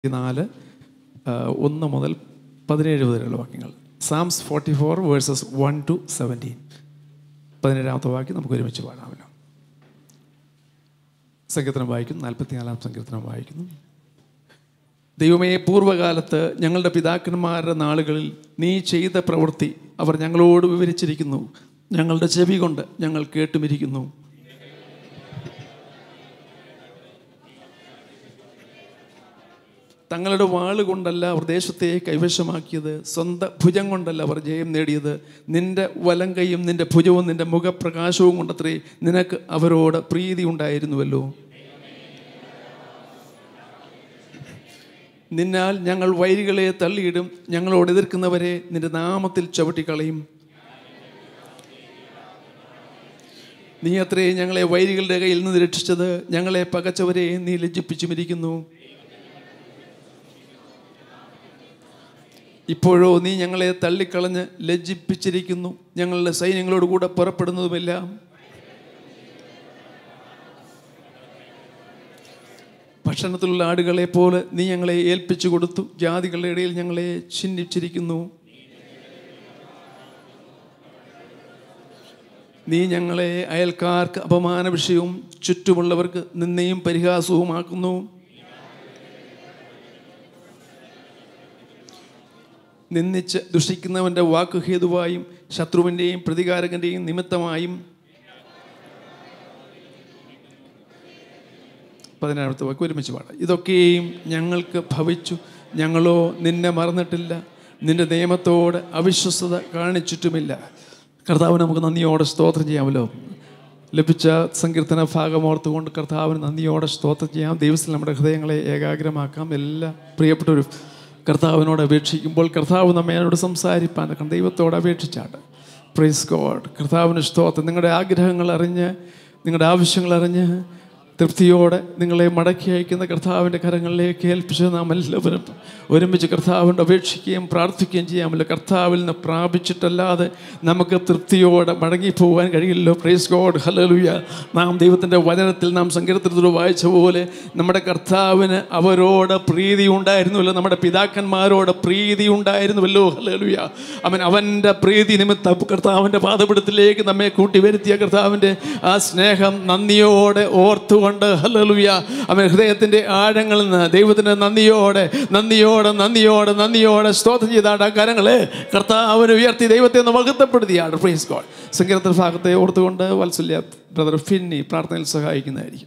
നാല് ഒന്ന് മുതൽ പതിനേഴ് വരെയുള്ള വാക്യങ്ങൾ Psalms forty four verses one to seventeen പതിനേഴാമത്തെ വാക്യം നമുക്ക് ഒരുമിച്ച് പാടാമല്ലോ സങ്കീർത്തനം വായിക്കുന്നു നാൽപ്പത്തിനാലാം സങ്കീർത്തനം വായിക്കുന്നു ദൈവമേ പൂർവ്വകാലത്ത് ഞങ്ങളുടെ പിതാക്കന്മാരുടെ നാളുകളിൽ നീ ചെയ്ത പ്രവൃത്തി അവർ ഞങ്ങളോട് വിവരിച്ചിരിക്കുന്നു ഞങ്ങളുടെ ചെവി കൊണ്ട് ഞങ്ങൾ കേട്ടുമിരിക്കുന്നു തങ്ങളുടെ വാള് കൊണ്ടല്ല അവർ ദേശത്തെ കൈവശമാക്കിയത് സ്വന്തം ഭുജം കൊണ്ടല്ല അവർ ജയം നേടിയത് നിന്റെ വലം കൈയും നിന്റെ ഭുജവും നിന്റെ മുഖപ്രകാശവും കൊണ്ടത്രേ നിനക്ക് അവരോട് പ്രീതി ഉണ്ടായിരുന്നുവല്ലോ നിന്നാൽ ഞങ്ങൾ വൈരികളെ തള്ളിയിടും ഞങ്ങളോട് എതിർക്കുന്നവരെ നിന്റെ നാമത്തിൽ ചവിട്ടിക്കളയും നീ അത്രേ ഞങ്ങളെ വൈരികളുടെ കയ്യിൽ നിന്ന് രക്ഷിച്ചത് ഞങ്ങളെ പകച്ചവരെ നീ ലജ്ജിപ്പിച്ചുമിരിക്കുന്നു ഇപ്പോഴോ നീ ഞങ്ങളെ തള്ളിക്കളഞ്ഞ് ലജ്ജിപ്പിച്ചിരിക്കുന്നു ഞങ്ങളുടെ സൈന്യങ്ങളോട് കൂടെ പുറപ്പെടുന്നതുമില്ല ഭക്ഷണത്തിലുള്ള ആടുകളെ പോലെ നീ ഞങ്ങളെ ഏൽപ്പിച്ചു കൊടുത്തു ജാതികളുടെ ഇടയിൽ ഞങ്ങളെ ചിഹ്നിച്ചിരിക്കുന്നു നീ ഞങ്ങളെ അയൽക്കാർക്ക് അപമാന വിഷയവും ചുറ്റുമുള്ളവർക്ക് നിന്നെയും പരിഹാസവുമാക്കുന്നു നിന്ദിച്ച് ദുഷിക്കുന്നവൻ്റെ വാക്ക് ഹേതുവായും ശത്രുവിൻ്റെയും പ്രതികാരകൻ്റെയും നിമിത്തമായും പതിനാറാമത്തെ വാക്ക് ഒരുമിച്ച് പാടാം ഇതൊക്കെയും ഞങ്ങൾക്ക് ഭവിച്ചു ഞങ്ങളോ നിന്നെ മറന്നിട്ടില്ല നിന്റെ നിയമത്തോട് അവിശ്വസത കാണിച്ചിട്ടുമില്ല കർത്താവ് നമുക്ക് നന്ദിയോടെ സ്തോത്രം ചെയ്യാമല്ലോ ലഭിച്ച സങ്കീർത്തന ഭാഗം ഓർത്തുകൊണ്ട് കർത്താവിന് നന്ദിയോടെ സ്തോത്രം ചെയ്യാം ദൈവത്തിൽ നമ്മുടെ ഹൃദയങ്ങളെ ഏകാഗ്രമാക്കാം എല്ലാ പ്രിയപ്പെട്ടവരും കർത്താവിനോട് അപേക്ഷിക്കുമ്പോൾ കർത്താവ് നമ്മയോട് സംസാരിപ്പാൻ കാരണം ദൈവത്തോട് അപേക്ഷിച്ചാണ് പ്രൈസ് ഗോഡ് കർത്താവിന് സ്തോത്രം നിങ്ങളുടെ ആഗ്രഹങ്ങൾ അറിഞ്ഞ് നിങ്ങളുടെ ആവശ്യങ്ങൾ അറിഞ്ഞ് തൃപ്തിയോടെ നിങ്ങളെ മടക്കി അയക്കുന്ന കർത്താവിൻ്റെ കരങ്ങളിലേക്ക് ഏൽപ്പിച്ച് നാം എല്ലാവരും ഒരുമിച്ച് കർത്താവിൻ്റെ അപേക്ഷിക്കുകയും പ്രാർത്ഥിക്കുകയും ചെയ്യാമല്ലോ കർത്താവിൽ നിന്ന് പ്രാപിച്ചിട്ടല്ലാതെ നമുക്ക് തൃപ്തിയോടെ മടങ്ങിപ്പോകാൻ കഴിയില്ലല്ലോ പ്രേസ് ഗോഡ് ഹലലുയ നാം ദൈവത്തിൻ്റെ വചനത്തിൽ നാം സങ്കീർത്തനത്തിൽ വായിച്ച പോലെ നമ്മുടെ കർത്താവിന് അവരോട് പ്രീതി ഉണ്ടായിരുന്നുവല്ലോ നമ്മുടെ പിതാക്കന്മാരോട് പ്രീതി ഉണ്ടായിരുന്നുവല്ലോ ഹലലുയ അവൻ അവൻ്റെ പ്രീതി നിമിത്തം കർത്താവിൻ്റെ പാദപിടത്തിലേക്ക് നമ്മെ കൂട്ടി വരുത്തിയ കർത്താവിൻ്റെ ആ സ്നേഹം നന്ദിയോടെ ഓർത്തുകൊണ്ട് ഹലലുയ അവൻ ഹൃദയത്തിൻ്റെ ആഴങ്ങളിൽ നിന്ന് ദൈവത്തിൻ്റെ നന്ദിയോടെ നന്ദിയോടെ നന്ദിയോടെ നന്ദിയോടെ സ്തോത്രം ചെയ്താണ്ട് ആ കരങ്ങളെ കർത്താവിന് ഉയർത്തി ദൈവത്തെ ഒന്ന് മഹത്വപ്പെടുത്തിയാണ് പ്രൈസ് ഗോഡ് സങ്കീർത്തന ഭാഗത്തെ ഓർത്തുകൊണ്ട് വത്സല്യ ബ്രദർ ഫിന്നി പ്രാർത്ഥനയിൽ സഹായിക്കുന്നതായിരിക്കും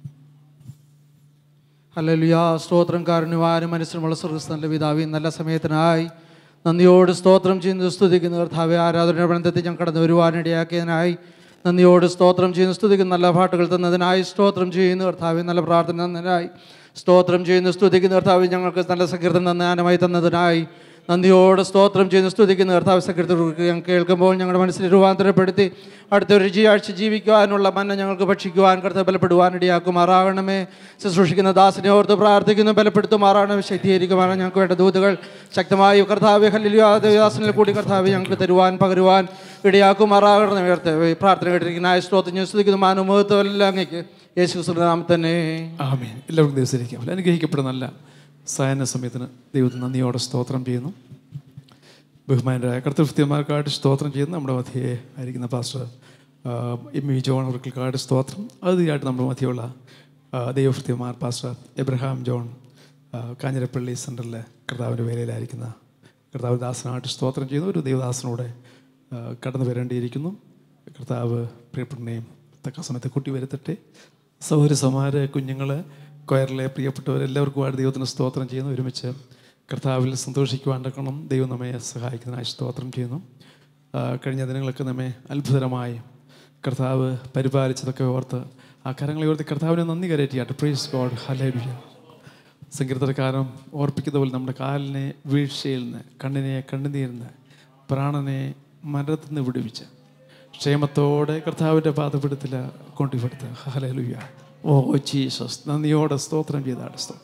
ഹല്ലേലൂയ സ്തോത്രം കാരുണ്യവാനും മനസ്സിനുമുള്ള സ്വർഗസ്ഥന്റെ പിതാവി നല്ല സമയത്തിനായി നന്ദിയോട് സ്തോത്രം ചെയ്യുന്നു സ്തുതിക്കുന്ന കർത്താവെ ആരാധന ബന്ധത്തിൽ ഞാൻ കടന്നു വരുവാനിടയാക്കിയതിനായി നന്ദിയോട് സ്തോത്രം ചെയ്യുന്നു സ്തുതിക്കുന്ന നല്ല പാട്ടുകൾ തന്നതിനായി സ്തോത്രം ചെയ്യുന്നു കർത്താവെ നല്ല പ്രാർത്ഥന തന്നതിനായി സ്തോത്രം ചെയ്യുന്നു സ്തുതിക്കുന്ന കർത്താവ് ഞങ്ങൾക്ക് നല്ല സങ്കീർത്തനം നന്നാനമായി തന്നതിനായി നന്ദിയോട് സ്തോത്രം ചെയ്യുന്നു സ്തുതിക്കുന്ന കർത്താവ് സങ്കീർത്തനം ഞാൻ കേൾക്കുമ്പോൾ ഞങ്ങളുടെ മനസ്സിൽ രൂപാന്തരപ്പെടുത്തി അടുത്തൊരു രുചിയാഴ്ച ജീവിക്കുവാനുള്ള മന്ന ഞങ്ങൾക്ക് ഭക്ഷിക്കുവാൻ കർത്താവ് ബലപ്പെടുവാൻ ഇടയാക്കുമാറാകണമേ ശുശ്രൂഷിക്കുന്ന ദാസിനെ ഓർത്ത് പ്രാർത്ഥിക്കുന്നു ബലപ്പെടുത്തുമാറാകണമേ ശക്തീകരിക്കുമാറാണ് ഞങ്ങൾക്ക് വേണ്ട ദൂതുകൾ ശക്തമായി കർത്താവ് ഹല്ലിയാദാസനിൽ കൂടി കർത്താവ് ഞങ്ങൾക്ക് തരുവാൻ പകരുവാൻ ഇടയാക്കുമാറാകണം ഉയർത്തെ പ്രാർത്ഥന കേട്ടിരിക്കുന്ന സ്തോത്രം ഞാൻ സ്തുതിക്കുന്നു മാനുമഹത്വം എല്ലാം അങ്ങേക്ക് യേശു ക്രിസ്തുവിന്റെ നാമത്തിൽ തന്നെ ആമേൻ എല്ലാവർക്കും ദിവസത്തിരിക്കാം അനുഗ്രഹിക്കപ്പെടുന്ന നല്ല സായന സമയത്തിന് ദൈവത്തിന് നന്ദിയോടെ സ്തോത്രം ചെയ്യുന്നു ബഹുമാനരായ കർത്തൃഭൃത്യന്മാർക്കായിട്ട് സ്തോത്രം ചെയ്യുന്നു നമ്മുടെ മധ്യയെ ആയിരിക്കുന്ന പാസ്റ്റർ ആ, എം വി ജോൺ അവർക്കായിട്ട് സ്തോത്രം അതിയായിട്ട് നമ്മുടെ മധ്യയുള്ള ആ, ദൈവഭൃത്യന്മാർ പാസ്റ്റർ എബ്രഹാം ജോൺ ആ, കാഞ്ഞിരപ്പള്ളി സെൻറ്ററിലെ കർത്താവിൻ്റെ വേലയിലായിരിക്കുന്ന കർത്താവ് ദാസനായിട്ട് സ്തോത്രം ചെയ്യുന്നു ഒരു ദൈവദാസനോടെ ആ, കടന്നു വരേണ്ടിയിരിക്കുന്നു കർത്താവ് പ്രിയപ്പെട്ടനെയും തക്ക സമയത്ത് കൂട്ടി വരുത്തട്ടെ സൗരസമാര് കുഞ്ഞുങ്ങൾ കൊയറിലെ പ്രിയപ്പെട്ടവരെല്ലാവർക്കുമായിട്ട് ദൈവത്തിന് സ്തോത്രം ചെയ്യുന്നു ഒരുമിച്ച് കർത്താവിൽ സന്തോഷിക്കുവാൻ തക്കണം ദൈവം നമ്മെ സഹായിക്കുന്നതിനായി സ്തോത്രം ചെയ്യുന്നു ആ, കഴിഞ്ഞ ദിനങ്ങളൊക്കെ നമ്മെ അത്ഭുതകരമായി കർത്താവ് പരിപാലിച്ചതൊക്കെ ഓർത്ത് ആ കരങ്ങളെ ഓർത്ത് കർത്താവിനെ നന്ദി കരയറ്റിയാട്ടെ പ്രൈസ് ഗോഡ് ഹലേബിയ സങ്കീർത്തനക്കാരൻ ഓർപ്പിക്കുന്ന പോലെ നമ്മുടെ കാലിനെ വീഴ്ചയിൽ നിന്ന് കണ്ണിനെ കണ്ണുനീരിൽ നിന്ന് പ്രാണനെ മരണത്തിൽ നിന്ന് വിടുവിച്ച് ക്ഷേമത്തോടെ കർത്താവിൻ്റെ പാതപ്പെടുത്തില കൊണ്ടുപെടുത്തുക ഹലലുയ ഓ ജീസസ് നന്ദിയോടെ സ്തോത്രം ചെയ്താണ് സ്തോ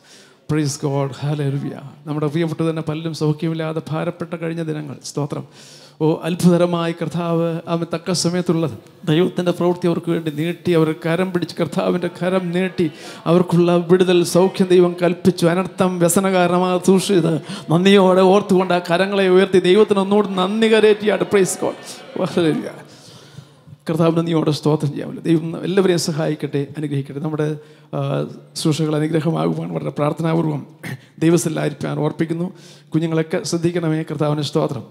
പ്രൈസ് ഗോഡ് ഹാലരുവിയ നമ്മുടെ പ്രിയപ്പെട്ട തന്നെ പലരും സൗഖ്യമില്ലാതെ ഭാരപ്പെട്ട കഴിഞ്ഞ ദിനങ്ങൾ സ്തോത്രം ഓ അത്ഭുതകരമായ കർത്താവ് അവൻ തക്ക സമയത്തുള്ളത് ദൈവത്തിൻ്റെ പ്രവൃത്തി അവർക്ക് വേണ്ടി നീട്ടി അവർ കരം പിടിച്ച് കർത്താവിൻ്റെ കരം നീട്ടി അവർക്കുള്ള വിടുതൽ സൗഖ്യം ദൈവം കൽപ്പിച്ചു അനർത്ഥം വ്യസനകാരണമായ സൂക്ഷിച്ചത് നന്ദിയോടെ ഓർത്തുകൊണ്ട് ആ കരങ്ങളെ ഉയർത്തി ദൈവത്തിന് ഒന്നുകൂടി നന്ദി കരേറ്റിയാണ് പ്രൈസ് ഗോഡ് ഹല്ലേലൂയ കർത്താവിന് നീയോടെ സ്തോത്രം ചെയ്യാമല്ലോ ദൈവം എല്ലാവരെയും സഹായിക്കട്ടെ അനുഗ്രഹിക്കട്ടെ നമ്മുടെ ആ, ശുശ്രൂഷകൾ അനുഗ്രഹമാകുവാൻ വളരെ പ്രാർത്ഥനാപൂർവം ദൈവസ്ഥലായിരിക്കാൻ ഓർപ്പിക്കുന്നു കുഞ്ഞുങ്ങളൊക്കെ ശ്രദ്ധിക്കണമേ കർത്താവിന് സ്തോത്രം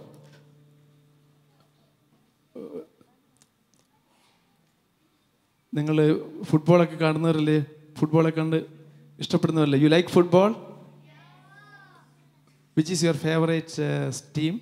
നിങ്ങൾ ഫുട്ബോളൊക്കെ കാണുന്നവരല്ലേ ഫുട്ബോളൊക്കെ കണ്ട് ഇഷ്ടപ്പെടുന്നവരല്ലേ you like football which is your favourite team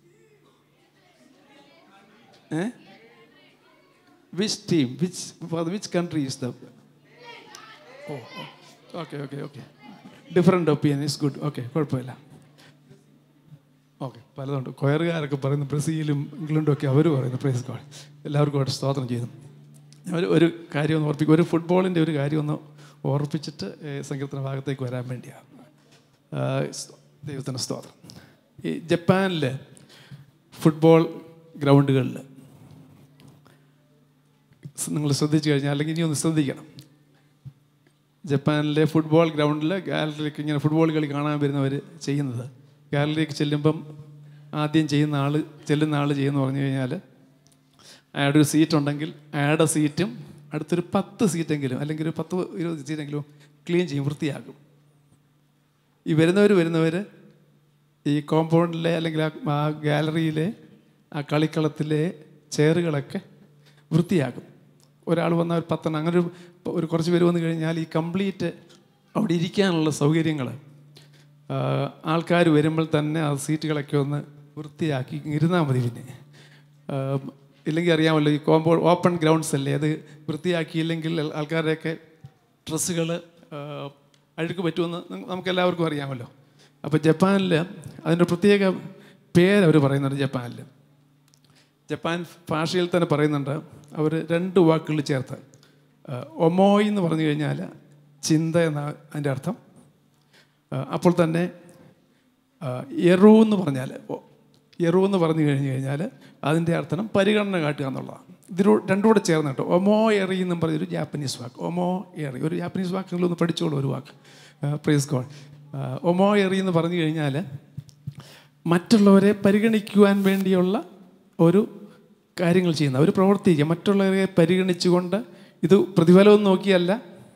ഏ which team which for which country is the oh, oh. okay okay okay different opinion is good okay കുഴപ്പമില്ല ഓക്കെ പലതുണ്ട് കൊയറുകാരൊക്കെ പറയുന്നു ബ്രസീലും ഇംഗ്ലണ്ടും ഒക്കെ അവർ പറയുന്നു പ്രൈസ് ഗോഡ് എല്ലാവർക്കും അവിടെ സ്തോത്രം ചെയ്യുന്നു ഞാൻ ഒരു ഒരു കാര്യം ഒന്ന് ഓർപ്പിക്കും ഒരു ഫുട്ബോളിൻ്റെ ഒരു കാര്യം ഒന്ന് ഓർപ്പിച്ചിട്ട് ഏഹ്, സങ്കീർത്തന ഭാഗത്തേക്ക് വരാൻ വേണ്ടിയാണ് ദൈവത്തിൻ്റെ സ്തോത്രം ഈ ജപ്പാനിൽ ഫുട്ബോൾ ഗ്രൗണ്ടുകളിൽ നിങ്ങൾ ശ്രദ്ധിച്ചു കഴിഞ്ഞാൽ അല്ലെങ്കിൽ ഇനി ഒന്ന് ശ്രദ്ധിക്കണം ജപ്പാനിലെ ഫുട്ബോൾ ഗ്രൗണ്ടിൽ ഗാലറിയിലേക്ക് ഇങ്ങനെ ഫുട്ബോൾ കളി കാണാൻ വരുന്നവർ ചെയ്യുന്നത് ഗാലറിയിലേക്ക് ചെല്ലുമ്പം ആദ്യം ചെയ്യുന്ന ആൾ ചെല്ലുന്ന ആൾ ചെയ്യുന്ന പറഞ്ഞു കഴിഞ്ഞാൽ അയാളുടെ ഒരു സീറ്റ് ഉണ്ടെങ്കിൽ അയാളുടെ സീറ്റും അടുത്തൊരു പത്ത് സീറ്റെങ്കിലും അല്ലെങ്കിൽ ഒരു പത്ത് ഇരുപത് സീറ്റെങ്കിലും ക്ലീൻ ചെയ്യും വൃത്തിയാക്കും ഈ വരുന്നവർ വരുന്നവർ ഈ കോമ്പൗണ്ടിലെ അല്ലെങ്കിൽ ആ- ആ ഗാലറിയിലെ ആ കളിക്കളത്തിലെ ചെയറുകളൊക്കെ വൃത്തിയാക്കും ഒരാൾ വന്നാൽ ഒരു പത്തെണ്ണം അങ്ങനെ ഒരു ഒരു കുറച്ച് പേര് വന്നു കഴിഞ്ഞാൽ ഈ കംപ്ലീറ്റ് അവിടെ ഇരിക്കാനുള്ള സൗകര്യങ്ങൾ ആൾക്കാർ വരുമ്പോൾ തന്നെ ആ സീറ്റുകളൊക്കെ ഒന്ന് വൃത്തിയാക്കി ഇരുന്നാൽ മതി പിന്നെ ആ, ഇല്ലെങ്കിൽ അറിയാമല്ലോ ഈ കോമ്പൗ ഓപ്പൺ ഗ്രൗണ്ട്സ് അല്ലേ അത് വൃത്തിയാക്കിയില്ലെങ്കിൽ ആൾക്കാരുടെയൊക്കെ ഡ്രസ്സുകൾ അഴുക്ക് പറ്റുമെന്ന് നി- നമുക്കെല്ലാവർക്കും അറിയാമല്ലോ അപ്പോൾ ജപ്പാനിൽ അതിൻ്റെ പ്രത്യേക പേരവർ പറയുന്നുണ്ട് ജപ്പാനിൽ ജപ്പാൻ ഭാഷയിൽ തന്നെ പറയുന്നുണ്ട് അവർ രണ്ട് വാക്കുകൾ ചേർത്ത് ആ, ഒമോയ് എന്ന് പറഞ്ഞു കഴിഞ്ഞാൽ ചിന്ത എന്ന അതിൻ്റെ അർത്ഥം ആ, അപ്പോൾ തന്നെ ആ, എറു എന്ന് പറഞ്ഞാൽ ഒ- എറു എന്ന് പറഞ്ഞു കഴിഞ്ഞ് കഴിഞ്ഞാൽ അതിൻ്റെ അർത്ഥം പരിഗണന കാട്ടുക എന്നുള്ളതാണ് ഇതിലൂ രണ്ടും കൂടെ ചേർന്നിട്ട് ഒമോ എറി എന്നും പറഞ്ഞൊരു ജാപ്പനീസ് വാക്ക് ഒമോ എറി ഒരു ജാപ്പനീസ് വാക്ക് നിങ്ങളൊന്ന് പഠിച്ചോളൂ ഒരു വാക്ക് പ്രൈസ് ഗോഡ് ഒമോ എറി എന്ന് പറഞ്ഞു കഴിഞ്ഞാൽ മറ്റുള്ളവരെ പരിഗണിക്കുവാൻ വേണ്ടിയുള്ള ഒരു കാര്യങ്ങൾ ചെയ്യുന്ന ഒരു പ്രവർത്തിക്കുക മറ്റുള്ളവരെ പരിഗണിച്ചുകൊണ്ട് ഇത് പ്രതിഫലവും നോക്കിയല്ല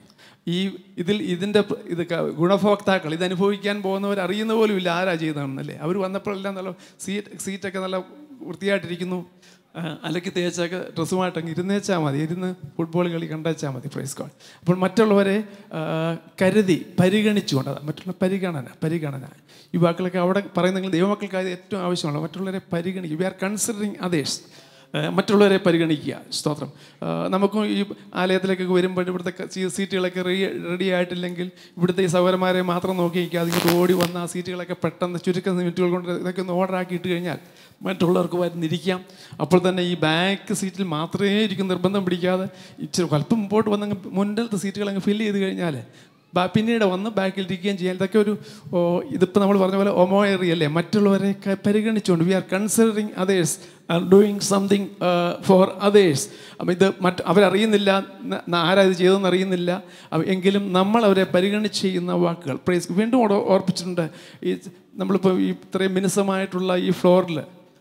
ഈ ഇതിൽ ഇതിൻ്റെ പ്ര- ഇത് ക- ഗുണഭോക്താക്കൾ ഇത് അനുഭവിക്കാൻ പോകുന്നവർ അറിയുന്ന പോലും ഇല്ല ആരാ ചെയ്തതാണെന്നല്ലേ അവർ വന്നപ്പോഴെല്ലാം നല്ല സീറ്റ് സീറ്റൊക്കെ നല്ല വൃത്തിയായിട്ടിരിക്കുന്നു ആ, അലക്കി തേച്ചൊക്കെ ഡ്രസ്സുമായിട്ട് അങ്ങ് ഇരുന്നേച്ചാൽ മതി ഇരുന്ന് ഫുട്ബോൾ കളി കണ്ടേച്ചാൽ മതി പ്രൈസ് കോൾ അപ്പോൾ മറ്റുള്ളവരെ ആ, കരുതി പരിഗണിച്ചുകൊണ്ട് അതാ മറ്റുള്ള പരിഗണന പരിഗണന ഈ വാക്കുകളൊക്കെ അവിടെ പറയുന്നെങ്കിൽ ദൈവമക്കൾക്ക് അത് ഏറ്റവും ആവശ്യമുള്ള മറ്റുള്ളവരെ പരിഗണിക്കുക വി ആർ കൺസിഡറിങ് അതേഴ്സ് ഏഹ് മറ്റുള്ളവരെ പരിഗണിക്കുക സ്തോത്രം ഏഹ് നമുക്കും ഈ ആലയത്തിലേക്കൊക്കെ വരുമ്പോൾ ഇവിടുത്തെ ക- സീ- സീറ്റുകളൊക്കെ റെഡി റെഡി ആയിട്ടില്ലെങ്കിൽ ഇവിടുത്തെ ഈ സൗകര്യമാരെ മാത്രം നോക്കി നിൽക്കാതെ ഇങ്ങോട്ട് ഓടി വന്ന ആ സീറ്റുകളൊക്കെ പെട്ടെന്ന് ചുരുക്കം മിനിറ്റുകൾ കൊണ്ട് ഇതൊക്കെ ഒന്ന് ഓർഡർ ആക്കി ഇട്ട് കഴിഞ്ഞാൽ മറ്റുള്ളവർക്ക് വരുന്നിരിക്കാം അപ്പോൾ തന്നെ ഈ ബാക്ക് സീറ്റിൽ മാത്രമേ ഇരിക്കും നിർബന്ധം പിടിക്കാതെ ഇച്ചിരി അല്പം മുമ്പോട്ട് വന്നങ്ങ് മുന്നിലത്തെ സീറ്റുകൾ അങ്ങ് ഫില്ല് ചെയ്ത് കഴിഞ്ഞാൽ ബാ- പിന്നീട് വന്ന് ബാക്കിൽ ഇരിക്കുകയും ചെയ്യാം ഇതൊക്കെ ഒരു ഓ, ഇതിപ്പോൾ നമ്മൾ പറഞ്ഞ പോലെ ഒമോയറി അല്ലേ മറ്റുള്ളവരെ ക- പരിഗണിച്ചുകൊണ്ട് we are considering others are doing something for others അപ്പം ഇത് മറ്റ് അവരറിയുന്നില്ല ന- ന- ആരാ ഇത് ചെയ്തതെന്ന് അറിയുന്നില്ല അവ- എങ്കിലും നമ്മൾ അവരെ പരിഗണിച്ച് ചെയ്യുന്ന വാക്കുകൾ പ്രൈസ് വീണ്ടും ഓടെ ഓർപ്പിച്ചിട്ടുണ്ട് ഈ നമ്മളിപ്പോൾ ഈ ഇത്രയും മിനുസമായിട്ടുള്ള ഈ ഫ്ലോറിൽ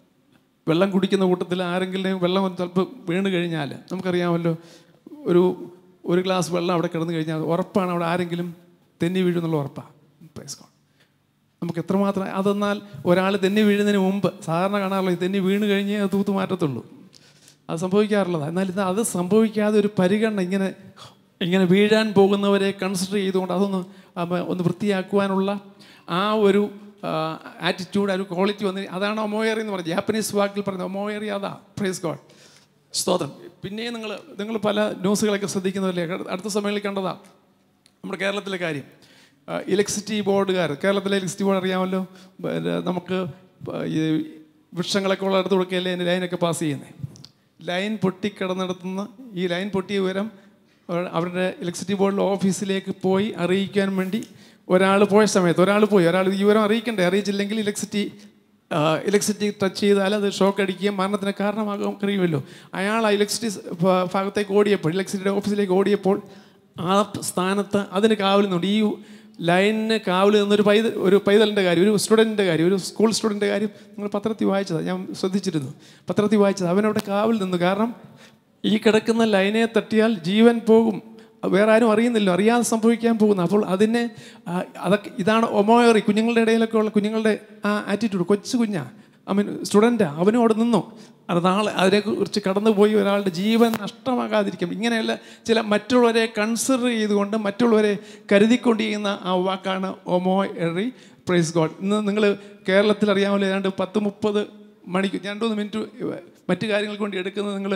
വെള്ളം കുടിക്കുന്ന കൂട്ടത്തിൽ ആരെങ്കിലും വെള്ളം ഒന്ന് ചിലപ്പോൾ വീണ് കഴിഞ്ഞാൽ നമുക്കറിയാമല്ലോ ഒരു ഒരു ഗ്ലാസ് വെള്ളം അവിടെ കിടന്നു കഴിഞ്ഞാൽ ഉറപ്പാണ് അവിടെ ആരെങ്കിലും തെന്നി വീഴുന്നുള്ള ഉറപ്പാണ് പ്രൈസ് ഗോഡ് നമുക്ക് എത്രമാത്രം അതെന്നാൽ ഒരാൾ തെന്നി വീഴുന്നതിന് മുമ്പ് സാധാരണ കാണാറുള്ളത് തെന്നി വീണ് കഴിഞ്ഞേ അത് തൂത്ത് മാറ്റത്തുള്ളൂ അത് സംഭവിക്കാറുള്ളതാണ് എന്നാൽ ഇത് അത് സംഭവിക്കാതെ ഒരു പരിഗണന ഇങ്ങനെ ഇങ്ങനെ വീഴാൻ പോകുന്നവരെ കൺസിഡർ ചെയ്തുകൊണ്ട് അതൊന്ന് അപ്പ ഒന്ന് വൃത്തിയാക്കുവാനുള്ള ആ ഒരു ആറ്റിറ്റ്യൂഡ് ആ ഒരു ക്വാളിറ്റി വന്ന് അതാണ് ഒമോയറി എന്ന് പറയുന്നത് ജാപ്പനീസ് വാക്കിൽ പറയുന്നത് ഒമോയറി അതാ പ്രൈസ് ഗോഡ് സ്തോത്രം പിന്നെയും നിങ്ങൾ നിങ്ങൾ പല ന്യൂസുകളൊക്കെ ശ്രദ്ധിക്കുന്നതല്ലേ അടുത്ത സമയങ്ങളിൽ കണ്ടതാ നമ്മുടെ കേരളത്തിലെ കാര്യം ഇലക്ട്രിസിറ്റി ബോർഡുകാർ കേരളത്തിലെ ഇലക്ട്രിസിറ്റി ബോർഡ് അറിയാമല്ലോ പിന്നെ നമുക്ക് പ- ഈ വൃക്ഷങ്ങളൊക്കെ ഉള്ള അടുത്ത് കൊടുക്കുകയല്ലേ അതിൻ്റെ ലൈനൊക്കെ പാസ് ചെയ്യുന്നത് ലൈൻ പൊട്ടിക്കിടന്നിടത്തുനിന്ന് ഈ ലൈൻ പൊട്ടിയ വിവരം അവർ- അവരുടെ ഇലക്ട്രിസിറ്റി ബോർഡിലെ ഓഫീസിലേക്ക് പോയി അറിയിക്കാൻ വേണ്ടി ഒരാൾ പോയ സമയത്ത് ഒരാൾ പോയി ഒരാൾ ഈ വിവരം അറിയിക്കണ്ടേ അറിയിച്ചില്ലെങ്കിൽ ഇലക്ട്രിസിറ്റി ഇലക്ട്രിസിറ്റി ടച്ച് ചെയ്താൽ അത് ഷോക്ക് അടിക്കുകയും മരണത്തിന് കാരണമാകാൻ കഴിയുമല്ലോ അയാൾ ആ ഇലക്ട്രിസിറ്റി ഭാഗത്തേക്ക് ഓടിയപ്പോൾ ഇലക്ട്രിസിറ്റിയുടെ ഓഫീസിലേക്ക് ഓടിയപ്പോൾ ആ സ്ഥാനത്ത് അതിന് കാവൽ നിന്നുണ്ട് ഈ ലൈനിന് കാവൽ നിന്നൊരു പൈതൽ ഒരു പൈതലിൻ്റെ കാര്യം ഒരു സ്റ്റുഡൻറ്റിൻ്റെ കാര്യം ഒരു സ്കൂൾ സ്റ്റുഡൻറ്റിൻ്റെ കാര്യം നിങ്ങൾ പത്രത്തിൽ വായിച്ചതാണ് ഞാൻ ശ്രദ്ധിച്ചിരുന്നു പത്രത്തിൽ വായിച്ചത് അവനവിടെ കാവൽ നിന്നു കാരണം ഈ കിടക്കുന്ന ലൈനെ തട്ടിയാൽ ജീവൻ പോകും വേറെ ആരും അറിയുന്നില്ല അറിയാതെ സംഭവിക്കാൻ പോകുന്നു അപ്പോൾ അതിനെ ആ, അതൊക്കെ ഇതാണ് ഒമോയറി കുഞ്ഞുങ്ങളുടെ ഇടയിലൊക്കെ ഉള്ള കുഞ്ഞുങ്ങളുടെ ആ ആറ്റിറ്റ്യൂഡ് കൊച്ചു കുഞ്ഞാ ഐ മീൻ സ്റ്റുഡൻറ്റാ അവനും അവിടെ നിന്നു അത് നാളെ അതിനെക്കുറിച്ച് കടന്നുപോയി ഒരാളുടെ ജീവൻ നഷ്ടമാകാതിരിക്കും ഇങ്ങനെയുള്ള ചില മറ്റുള്ളവരെ കൺസിഡർ ചെയ്തുകൊണ്ട് മറ്റുള്ളവരെ കരുതിക്കൊണ്ട് ചെയ്യുന്ന ആ വാക്കാണ് ഒമോ എറി പ്രൈസ് ഗോഡ് ഇന്ന് നിങ്ങൾ കേരളത്തിൽ അറിയാമല്ലോ ഏതാണ്ട് പത്ത് മുപ്പത് മണിക്ക് ഞാൻ രണ്ടു മൂന്ന് മിനിറ്റ് മറ്റു കാര്യങ്ങൾക്ക് വേണ്ടി എടുക്കുന്നത് നിങ്ങൾ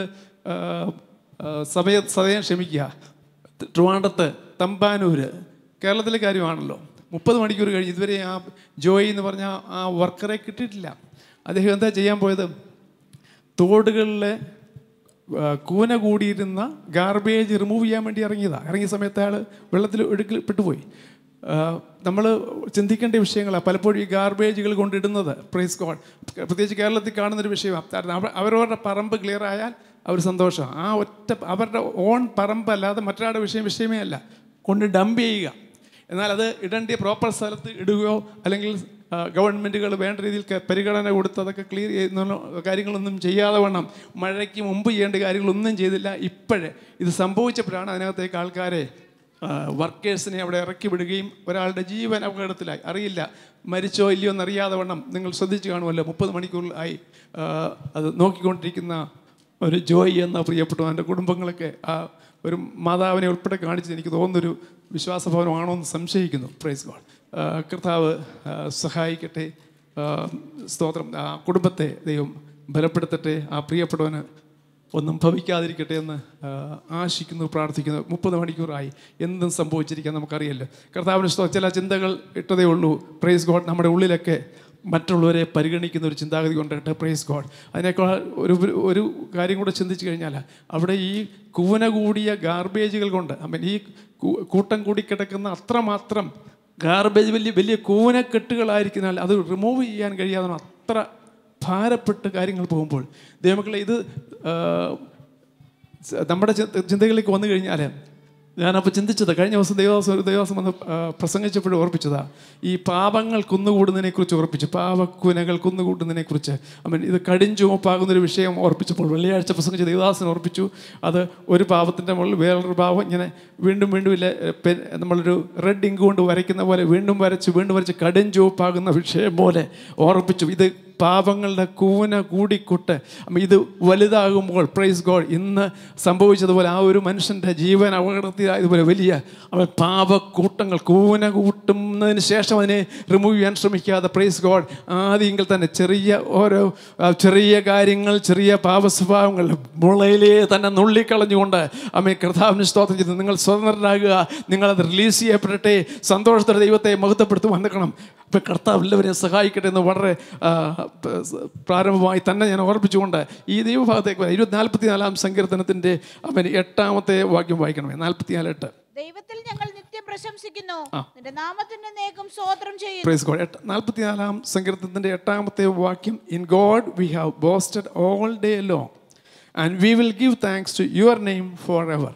സമയ സമയം ക്ഷമിക്കുക ട്രിവാൻഡത്ത് തമ്പാനൂര് കേരളത്തിലെ കാര്യമാണല്ലോ മുപ്പത് മണിക്കൂർ കഴിഞ്ഞ് ഇതുവരെ ആ ജോയി എന്ന് പറഞ്ഞ ആ- ആ വർക്കറെ കിട്ടിയിട്ടില്ല അദ്ദേഹം എന്താ ചെയ്യാൻ പോയത് തോടുകളിലെ ആ, കൂന കൂടിയിരുന്ന ഗാർബേജ് റിമൂവ് ചെയ്യാൻ വേണ്ടി ഇറങ്ങിയതാണ് ഇറങ്ങിയ സമയത്ത് അയാൾ വെള്ളത്തിൽ ഒഴുക്കിൽ പെട്ടുപോയി നമ്മൾ ചിന്തിക്കേണ്ട വിഷയങ്ങളാണ് പലപ്പോഴും ഈ ഗാർബേജുകൾ കൊണ്ടിടുന്നത് പ്രൈസ് ഗോഡ് പ്രത്യേകിച്ച് കേരളത്തിൽ കാണുന്നൊരു വിഷയമാണ് കാരണം അവ- അവരവരുടെ പറമ്പ് ക്ലിയർ ആയാൽ അവർ സന്തോഷം ആ ഒറ്റ അവരുടെ ഓൺ പറമ്പല്ലാതെ മറ്റൊരാളുടെ വിഷയം വിഷയമേ അല്ല കൊണ്ട് ഡംപ് ചെയ്യുക എന്നാൽ അത് ഇടേണ്ട പ്രോപ്പർ സ്ഥലത്ത് ഇടുകയോ അല്ലെങ്കിൽ ഗവൺമെൻറ്റുകൾ വേണ്ട രീതിയിൽ ക- പരിഗണന കൊടുത്ത് അതൊക്കെ ക്ലിയർ ചെയ്യുന്ന കാര്യങ്ങളൊന്നും ചെയ്യാതെ വണ്ണം മഴയ്ക്ക് മുമ്പ് ചെയ്യേണ്ട കാര്യങ്ങളൊന്നും ചെയ്തില്ല ഇപ്പോഴേ ഇത് സംഭവിച്ചപ്പോഴാണ് അതിനകത്തേക്ക് ആൾക്കാരെ വർക്കേഴ്സിനെ അവിടെ ഇറക്കി വിടുകയും ഒരാളുടെ ജീവൻ അപകടത്തിലായി അറിയില്ല മരിച്ചോ ഇല്ലയോ എന്നറിയാതെ വണ്ണം നിങ്ങൾ ശ്രദ്ധിച്ചു കാണുമല്ലോ മുപ്പത് മണിക്കൂറിലായി ആ, അത് നോക്കിക്കൊണ്ടിരിക്കുന്ന ഒരു ജോയി എന്ന പ്രിയപ്പെട്ടവൻ്റെ കുടുംബങ്ങളൊക്കെ ആ ഒരു മാതാവിനെ ഉൾപ്പെടെ കാണിച്ചത് എനിക്ക് തോന്നുന്നൊരു വിശ്വാസഭവനമാണോ എന്ന് സംശയിക്കുന്നു പ്രൈസ് ഗോഡ് കർത്താവ് ആ, സഹായിക്കട്ടെ ആ, സ്തോത്രം ആ കുടുംബത്തെ ദൈവം ബലപ്പെടുത്തട്ടെ ആ പ്രിയപ്പെട്ടവന് ഒന്നും ഭവിക്കാതിരിക്കട്ടെ എന്ന് ആ, ആശിക്കുന്നു പ്രാർത്ഥിക്കുന്നു മുപ്പത് മണിക്കൂറായി എന്തും സംഭവിച്ചിരിക്കാൻ നമുക്കറിയല്ലോ കർത്താവിന് സ്തോ ചില ചിന്തകൾ ഇട്ടതേ ഉള്ളൂ പ്രൈസ് ഗോഡ് നമ്മുടെ ഉള്ളിലൊക്കെ മറ്റുള്ളവരെ പരിഗണിക്കുന്ന ഒരു ചിന്താഗതി കൊണ്ടിട്ട് പ്രൈസ് ഗോഡ് അതിനേക്കാൾ ഒരു ഒരു കാര്യം കൂടെ ചിന്തിച്ചു കഴിഞ്ഞാൽ അവിടെ ഈ കൂന കൂടിയ ഗാർബേജുകൾ കൊണ്ട് ഐ മീൻ ഈ കൂ- കൂട്ടം കൂടി കിടക്കുന്ന അത്രമാത്രം ഗാർബേജ് വലിയ വലിയ കൂനക്കെട്ടുകളായിരിക്കുന്നതിനാൽ അത് റിമൂവ് ചെയ്യാൻ കഴിയാതെ അത്ര ഭാരപ്പെട്ട് കാര്യങ്ങൾ പോകുമ്പോൾ ദൈവമക്കളെ ഇത് ആ, സ- നമ്മുടെ ചിന്ത- ചിന്തകളിലേക്ക് വന്നു കഴിഞ്ഞാൽ ഞാനപ്പോൾ ചിന്തിച്ചത് കഴിഞ്ഞ ദിവസം ദേവദാസം ഒരു ദേവദാസം വന്ന് ആ, പ്രസംഗിച്ചപ്പോഴും ഓർപ്പിച്ചതാ ഈ പാപങ്ങൾ കുന്നുകൂടുന്നതിനെ കുറിച്ച് ഓർപ്പിച്ചു പാപക്കുനകൾ കുന്നുകൂടുന്നതിനെ കുറിച്ച് ഐ മീൻ ഇത് കടിഞ്ചുമപ്പാകുന്ന ഒരു വിഷയം ഓർപ്പിച്ചപ്പോൾ വെള്ളിയാഴ്ച പ്രസംഗിച്ച ദേവദാസൻ ഓർപ്പിച്ചു അത് ഒരു പാപത്തിൻ്റെ മുകളിൽ വേറൊരു പാപം ഇങ്ങനെ വീണ്ടും വീണ്ടും ഇല്ല പെൻ നമ്മളൊരു റെഡ് ഇങ്ക് കൊണ്ട് വരയ്ക്കുന്ന പോലെ വീണ്ടും വരച്ച് വീണ്ടും വരച്ച് കടുംചുവപ്പാകുന്ന വിഷയം പോലെ ഓർപ്പിച്ചു ഇത് പാപങ്ങളുടെ കൂന കൂടിക്കുട്ട് അമ്മ ഇത് വലുതാകുമ്പോൾ പ്രൈസ് ഗോഡ് ഇന്ന് സംഭവിച്ചതുപോലെ ആ ഒരു മനുഷ്യൻ്റെ ജീവൻ അപകടത്തിലായതുപോലെ വലിയ അവൻ പാപക്കൂട്ടങ്ങൾ കൂന കൂട്ടുന്നതിന് ശേഷം അതിനെ റിമൂവ് ചെയ്യാൻ ശ്രമിക്കാതെ പ്രൈസ് ഗോഡ് ആദ്യമെങ്കിൽ തന്നെ ചെറിയ ഓരോ ആ, ചെറിയ കാര്യങ്ങൾ ചെറിയ പാപസ്വഭാവങ്ങൾ മുളയിലേ തന്നെ നുള്ളിക്കളഞ്ഞുകൊണ്ട് അമ്മ കർത്താവിന് സ്തോത്രം ചെയ്ത് നിങ്ങൾ സ്വതന്ത്രരാകുക നിങ്ങളത് റിലീസ് ചെയ്യപ്പെടട്ടെ സന്തോഷത്തോടെ ദൈവത്തെ മഹത്വപ്പെടുത്തുവാൻ നിൽക്കണം ഇപ്പം കർത്താവ് എല്ലാവരെയും സഹായിക്കട്ടെ എന്ന് വളരെ ആ, പ- സ- പ്രാരംഭമായി തന്നെ ഞാൻ ഓർപ്പിച്ചുകൊണ്ട് ഈ ദൈവഭാഗത്തേക്ക് വരാം. ഇരുപത്തി നാൽപ്പത്തി നാലാം സങ്കീർത്തനത്തിൻ്റെ അവൻ എട്ടാമത്തെ വാക്യം വായിക്കണമേ നാൽപ്പത്തിനാല് എട്ട് ദൈവത്തിൽ ഞങ്ങൾ നിത്യം പ്രശംസിക്കുന്നു നിന്റെ നാമത്തിന്റെ നേക്കും സ്വോത്രം ചെയ്യുന്നു പ്രൈസ് ഗോഡ് എട്ട് നാൽപ്പത്തിനാലാം സങ്കീർത്തനത്തിൻ്റെ എട്ടാമത്തെ വാക്യം in God we have boasted all day long and we will give thanks to your name forever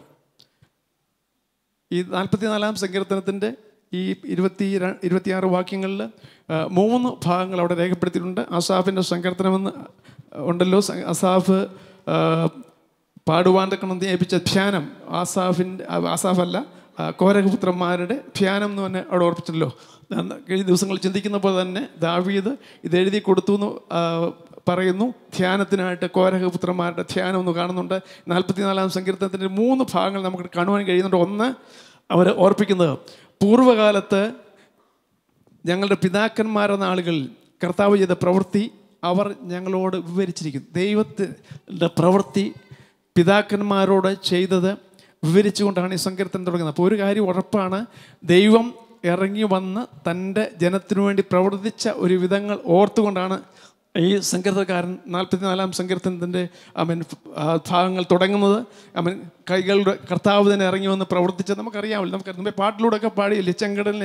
ഈ നാൽപ്പത്തിനാലാം സങ്കീർത്തനത്തിൻ്റെ ഈ ഇരുപത്തി ര- ഇരുപത്തിയാറ് വാക്യങ്ങളിൽ ആ, മൂന്ന് ഭാഗങ്ങൾ അവിടെ രേഖപ്പെടുത്തിയിട്ടുണ്ട് അസാഫിൻ്റെ സങ്കീർത്തനമെന്ന് ഉണ്ടല്ലോ സ- അസാഫ് ആ, പാടുവാൻ തക്കണം ഏൽപ്പിച്ച ധ്യാനം ആസാഫിൻ്റെ ആസാഫല്ല ആ, കോരകപുത്രന്മാരുടെ ധ്യാനം എന്ന് തന്നെ അവിടെ ഓർപ്പിച്ചല്ലോ അന്ന് കഴിഞ്ഞ ദിവസങ്ങളിൽ ചിന്തിക്കുന്ന പോലെ തന്നെ ദാവീദ് ഇത് എഴുതി കൊടുത്തു എന്ന് ആ, പറയുന്നു ധ്യാനത്തിനായിട്ട് കോരകപുത്രന്മാരുടെ ധ്യാനം എന്ന് കാണുന്നുണ്ട് നാൽപ്പത്തിനാലാം സങ്കീർത്തനത്തിൻ്റെ മൂന്ന് ഭാഗങ്ങൾ നമുക്ക് കാണുവാൻ കഴിയുന്നുണ്ട് ഒന്ന് അവർ ഓർപ്പിക്കുന്നത് പൂർവ്വകാലത്ത് ഞങ്ങളുടെ പിതാക്കന്മാരെന്ന ആളുകളിൽ കർത്താവ് ചെയ്ത പ്രവൃത്തി അവർ ഞങ്ങളോട് വിവരിച്ചിരിക്കുന്നു ദൈവത്തിൻ്റെ പ്രവൃത്തി പിതാക്കന്മാരോട് ചെയ്തത് വിവരിച്ചുകൊണ്ടാണ് ഈ സങ്കീർത്തനം തുടങ്ങുന്നത് അപ്പോൾ ഒരു കാര്യം ഉറപ്പാണ് ദൈവം ഇറങ്ങി വന്ന് തൻ്റെ ജനത്തിനു വേണ്ടി പ്രവർത്തിച്ച ഒരു വിധങ്ങൾ ഓർത്തുകൊണ്ടാണ് ഈ സങ്കീർത്തനക്കാരൻ നാൽപ്പത്തിനാലാം സങ്കീർത്തനത്തിൻ്റെ അവൻ ഭാഗങ്ങൾ തുടങ്ങുന്നത് അവൻ കൈകളുടെ കർത്താവ് തന്നെ ഇറങ്ങി വന്ന് പ്രവർത്തിച്ചത് നമുക്കറിയാമല്ലോ നമുക്കറിയാം പാട്ടിലൂടെയൊക്കെ പാടിയില്ലേ ചെങ്കടലിനെ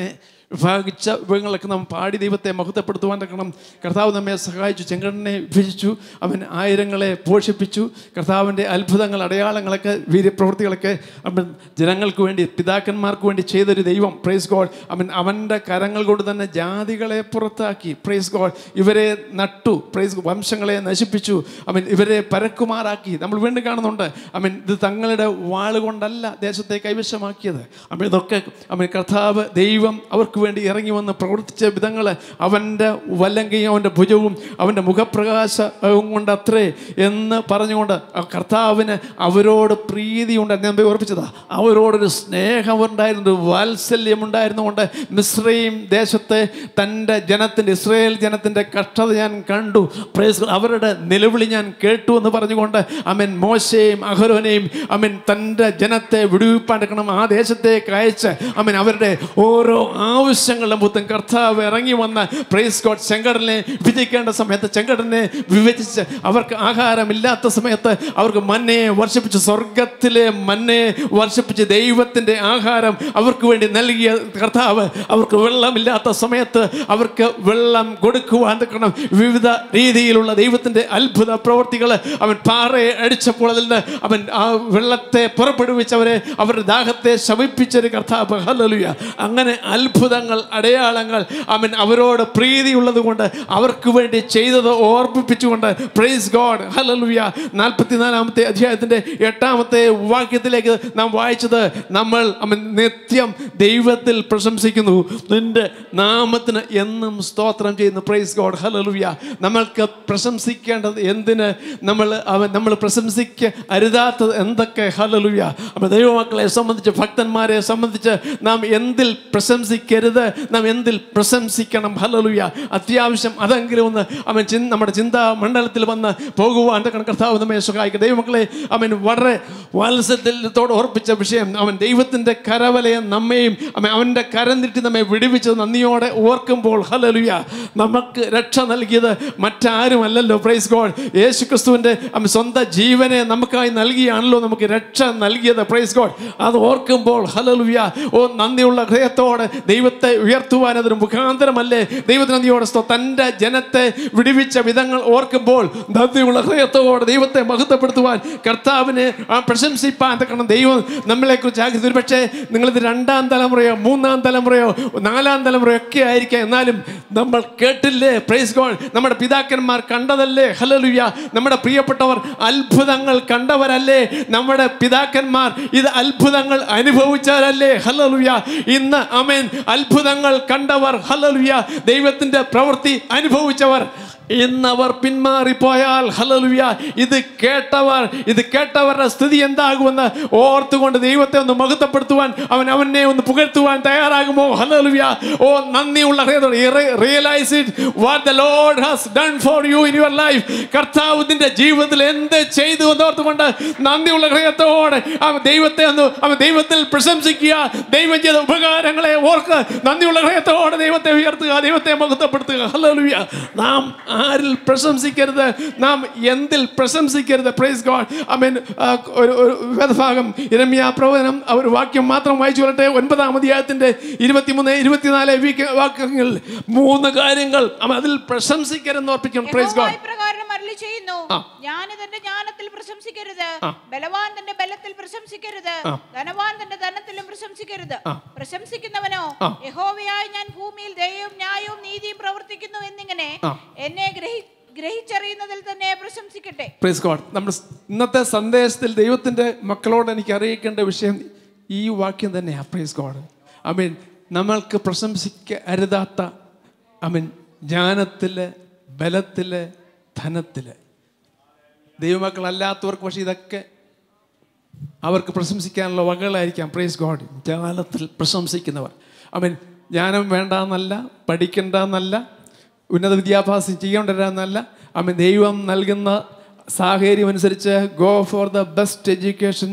വിഭാഗിച്ച വിഭവങ്ങളൊക്കെ നാം പാടി ദൈവത്തെ മഹത്വപ്പെടുത്തുവാൻ തക്കണം കർത്താവ് നമ്മെ സഹായിച്ചു ചെങ്കടനെ വിഭജിച്ചു അവൻ ആയിരങ്ങളെ പോഷിപ്പിച്ചു കർത്താവിൻ്റെ അത്ഭുതങ്ങൾ അടയാളങ്ങളൊക്കെ വീര്യപ്രവൃത്തികളൊക്കെ അവൻ ജനങ്ങൾക്ക് വേണ്ടി പിതാക്കന്മാർക്ക് വേണ്ടി ചെയ്തൊരു ദൈവം പ്രൈസ് ഗോഡ് അവൻ അവൻ്റെ കരങ്ങൾ കൊണ്ട് തന്നെ ജാതികളെ പുറത്താക്കി പ്രൈസ് ഗോഡ് ഇവരെ നട്ടു പ്രൈസ് വംശങ്ങളെ നശിപ്പിച്ചു അവൻ ഇവരെ പരക്കുമാറാക്കി നമ്മൾ വീണ്ടും കാണുന്നുണ്ട് അവൻ ഇത് തങ്ങളുടെ വാളുകൊണ്ടല്ല ദേശത്തെ കൈവശമാക്കിയത് അവൻ ഇതൊക്കെ അവൻ കർത്താവ് ദൈവം അവർക്ക് വേണ്ടി ഇറങ്ങി വന്ന് പ്രവർത്തിച്ച വിധങ്ങൾ അവൻ്റെ വല്ലങ്കയും അവൻ്റെ ഭുജവും അവൻ്റെ മുഖപ്രകാശവും കൊണ്ട് അത്രേ എന്ന് പറഞ്ഞുകൊണ്ട് ആ കർത്താവിന് അവരോട് പ്രീതിയുണ്ട് ഞാൻ മുമ്പേ ഓർപ്പിച്ചതാ അവരോടൊരു സ്നേഹമുണ്ടായിരുന്നു ഒരു വാത്സല്യമുണ്ടായിരുന്നുകൊണ്ട് മിശ്രയും ദേശത്തെ തൻ്റെ ജനത്തിൻ്റെ ഇസ്രയേൽ ജനത്തിൻ്റെ കഷ്ടത ഞാൻ കണ്ടു പ്രൈസ് ഗോഡ്. അവരുടെ നിലവിളി ഞാൻ കേട്ടു എന്ന് പറഞ്ഞുകൊണ്ട് അമൻ മോശയും അഹരോനെയും അമൻ തൻ്റെ ജനത്തെ വിടുവിപ്പാൻ എടുക്കണം ആ ദേശത്തേക്ക് അയച്ച് അമൻ അവരുടെ ഓരോ ആവശ്യങ്ങളുടെ മുത്തം കർത്താവ് ഇറങ്ങി വന്ന പ്രൈസ് ഗോഡ് ചെങ്കടലിനെ വിധിക്കേണ്ട സമയത്ത് ചെങ്കടലിനെ വിഭജിച്ച് അവർക്ക് ആഹാരമില്ലാത്ത സമയത്ത് അവർക്ക് മന്നയെ വർഷിപ്പിച്ച് സ്വർഗത്തിലെ മന്നയെ വർഷിപ്പിച്ച് ദൈവത്തിൻ്റെ ആഹാരം അവർക്ക് വേണ്ടി നൽകിയ കർത്താവ് അവർക്ക് വെള്ളമില്ലാത്ത സമയത്ത് അവർക്ക് വെള്ളം കൊടുക്കുവാൻ തക്കണം വിവിധ രീതിയിലുള്ള ദൈവത്തിൻ്റെ അത്ഭുത പ്രവർത്തികൾ അവൻ പാറയെ അടിച്ചപ്പോൾ അതിൽ നിന്ന് അവൻ ആ വെള്ളത്തെ പുറപ്പെടുവിച്ചവരെ അവരുടെ ദാഹത്തെ ശമിപ്പിച്ചൊരു കർത്താവ് ഹല്ലേലൂയ അങ്ങനെ അത്ഭുതങ്ങൾ അടയാളങ്ങൾ അവൻ അവരോട് പ്രീതിയുള്ളത് കൊണ്ട് അവർക്ക് വേണ്ടി ചെയ്തത് ഓർമ്മിപ്പിച്ചുകൊണ്ട് പ്രൈസ് ഗോഡ് ഹല്ലേലൂയ നാൽപ്പത്തിനാലാമത്തെ അധ്യായത്തിൻ്റെ എട്ടാമത്തെ വാക്യത്തിലേക്ക് നാം വായിച്ചത് നമ്മൾ അവൻ നിത്യം ദൈവത്തിൽ പ്രശംസിക്കുന്നു നിന്റെ നാമത്തിന് എന്നും സ്തോത്രം ചെയ്യുന്നു പ്രൈസ് ഗോഡ് ഹല്ലേലൂയ നമ്മൾക്ക് പ്രശംസിക്കേണ്ടത് എന്തിന് നമ്മൾ അവൻ നമ്മൾ പ്രശംസിക്ക അരുതാത്തത് എന്തൊക്കെ ഹല്ലേലൂയ അപ്പോൾ ദൈവമക്കളെ സംബന്ധിച്ച് ഭക്തന്മാരെ സംബന്ധിച്ച് നാം എന്തിൽ പ്രശംസിക്കരുത് നാം എന്തിൽ പ്രശംസിക്കണം ഹല്ലേലൂയ അത്യാവശ്യം അതെങ്കിലും ഒന്ന് അവൻ ചിന്ത നമ്മുടെ ചിന്താ മണ്ഡലത്തിൽ വന്ന് പോകുവാൻ തക്കണം കർത്താവ് നമ്മെ സഹായിക്കും ദൈവമക്കളെ അവൻ വളരെ വാത്സല്യത്തോട് ഓർപ്പിച്ച വിഷയം അവൻ ദൈവത്തിൻ്റെ കരവലയം നമ്മയും അവൻ അവൻ്റെ കരം നീട്ടി നമ്മെ വിടുവിച്ചത് നന്ദിയോടെ ഓർക്കുമ്പോൾ ഹലലുയ നമുക്ക് രക്ഷ നൽകിയത് മറ്റാരുമല്ലല്ലോ പ്രൈസ് ഗോഡ് യേശു ക്രിസ്തുവിൻ്റെ അവൻ സ്വന്തം ജീവനെ നമുക്കായി നൽകിയാണല്ലോ നമുക്ക് രക്ഷ നൽകിയത് പ്രൈസ് ഗോഡ് അത് ഓർക്കുമ്പോൾ ഹലലുയ ഓ നന്ദിയുള്ള ഹൃദയത്തോടെ ദൈവത്തെ ഉയർത്തുവാൻ അതൊരു മുഖാന്തരമല്ലേ ദൈവത്തിന് നന്ദിയോടെ സ്തോ തൻ്റെ ജനത്തെ വിടുവിച്ച വിധങ്ങൾ ഓർക്കുമ്പോൾ നന്ദിയുള്ള ഹൃദയത്തോടെ ദൈവത്തെ മഹത്വപ്പെടുത്തുവാൻ കർത്താവിനെ ആ പ്രശംസിപ്പാൻ തക്കണം ദൈവം നമ്മളെക്കുറിച്ച് ആഗ്രഹിച്ചു ഒരുപക്ഷെ നിങ്ങളിത് രണ്ടാം തലമുറയോ മൂന്നാം തലമുറയോ നാലാം തലമുറയോ ഒക്കെ ആയിരിക്കാം എന്നാലും നമ്മൾ കേട്ടില്ലേ പ്രൈസ് ഗോഡ് നമ്മുടെ പിതാക്കന്മാർ കണ്ടതല്ലേ ഹലലുയ നമ്മുടെ പ്രിയപ്പെട്ടവർ അത്ഭുതങ്ങൾ കണ്ടവരല്ലേ നമ്മുടെ പിതാക്കന്മാർ ഇത് അത്ഭുതങ്ങൾ അനുഭവിച്ചവരല്ലേ ഹലലുയ ഇന്ന് അമേൻ അത്ഭുതങ്ങൾ കണ്ടവർ ഹലലുയ ദൈവത്തിൻ്റെ പ്രവൃത്തി അനുഭവിച്ചവർ ഇന്നവർ പിന്മാറിപ്പോയാൽ ഹലലുയ ഇത് കേട്ടവർ ഇത് കേട്ടവരുടെ സ്ഥിതി എന്താകുമെന്ന് ഓർത്തുകൊണ്ട് ദൈവത്തെ ഒന്ന് മഹത്വപ്പെടുത്തുവാൻ അവൻ അവനെ ഒന്ന് പുകഴ്ത്തുവാൻ തയ്യാറാകുമോ ഹലലുയ ഓ നന്ദിയുള്ള realise it what the Lord has done for you in your life കർത്താവ് നിന്റെ ജീവിതത്തിൽ എന്ത് ചെയ്തു എന്ന് ഓർത്തുകൊണ്ട് നന്ദിയുള്ള ഹൃദയത്തോടെ അവൻ ദൈവത്തെ ഒന്ന് അവൻ ദൈവത്തിൽ പ്രശംസിക്കുക ദൈവം ചെയ്ത ഉപകാരങ്ങളെ ഓർക്ക് നന്ദിയുള്ള ഹൃദയത്തോടെ ദൈവത്തെ ഉയർത്തുക ദൈവത്തെ മഹത്വപ്പെടുത്തുക ഹല്ലേലൂയ നാം ആരിൽ പ്രശംസിക്കരുത് നാം എന്തിൽ പ്രശംസിക്കരുത് പ്രൈസ് ഗോഡ് ഐ മീൻ ഒരു ഒരു വേദഭാഗം ഇരമ്യ പ്രവചനം ആ ഒരു വാക്യം മാത്രം വായിച്ചു കൊള്ളട്ടെ ഒൻപതാം അധ്യായത്തിന്റെ ഇരുപത്തിമൂന്ന് ഇരുപത്തിനാല് വീക്ക- വാക്യങ്ങൾ മൂന്ന് കാര്യങ്ങൾ അവൻ അതിൽ പ്രശംസിക്കരുതെന്ന് ഓർപ്പിക്കണം പ്രൈസ് യഹോവ ഗോഡ് ഇപ്രകാരം അരുളി ചെയ്യുന്നു ആ. ഞാൻ തന്റെ ജ്ഞാനത്തിൽ പ്രശംസിക്കരുത് ആ. ബലവാൻ തന്റെ ബലത്തിൽ പ്രശംസിക്കരുത് ആ. ധനവാൻ തന്റെ ധനത്തിലും പ്രശംസിക്കരുത് ആ. പ്രശംസിക്കുന്നവനോ ആ. യഹോവയായി ഞാൻ ഭൂമിയിൽ ദയവും ന്യായവും നീതിയും പ്രവർത്തിക്കുന്നു എന്നിങ്ങനെ ആ. എന്നെ ഗ്രഹി ഗ്രഹിച്ചറിയുന്നതിൽ തന്നെ പ്രശംസിക്കട്ടെ പ്രൈസ് ഗോഡ് നമ്മുടെ ഇന്നത്തെ സന്ദേശത്തിൽ ദൈവത്തിൻ്റെ മക്കളോട് എനിക്ക് അറിയിക്കേണ്ട വിഷയം ഈ വാക്യം തന്നെയാണ് പ്രൈസ് ഗോഡ് ഐ മീൻ നമ്മൾക്ക് പ്രശംസിക്ക അരുതാത്ത ഐ മീൻ ജ്ഞാനത്തിൽ ബലത്തിൽ ധനത്തിൽ ദൈവമക്കളല്ലാത്തവർക്ക് പക്ഷേ ഇതൊക്കെ അവർക്ക് പ്രശംസിക്കാനുള്ള വകകളായിരിക്കാം പ്രൈസ് ഗോഡ് ജ്ഞാനത്തിൽ പ്രശംസിക്കുന്നവർ ഐ മീൻ ജ്ഞാനം വേണ്ട എന്നല്ല പഠിക്കേണ്ട എന്നല്ല ഉന്നത വിദ്യാഭ്യാസം ചെയ്യേണ്ടതെന്നല്ല ഐ മീൻ ദൈവം നൽകുന്ന സാഹചര്യം അനുസരിച്ച് go for the best education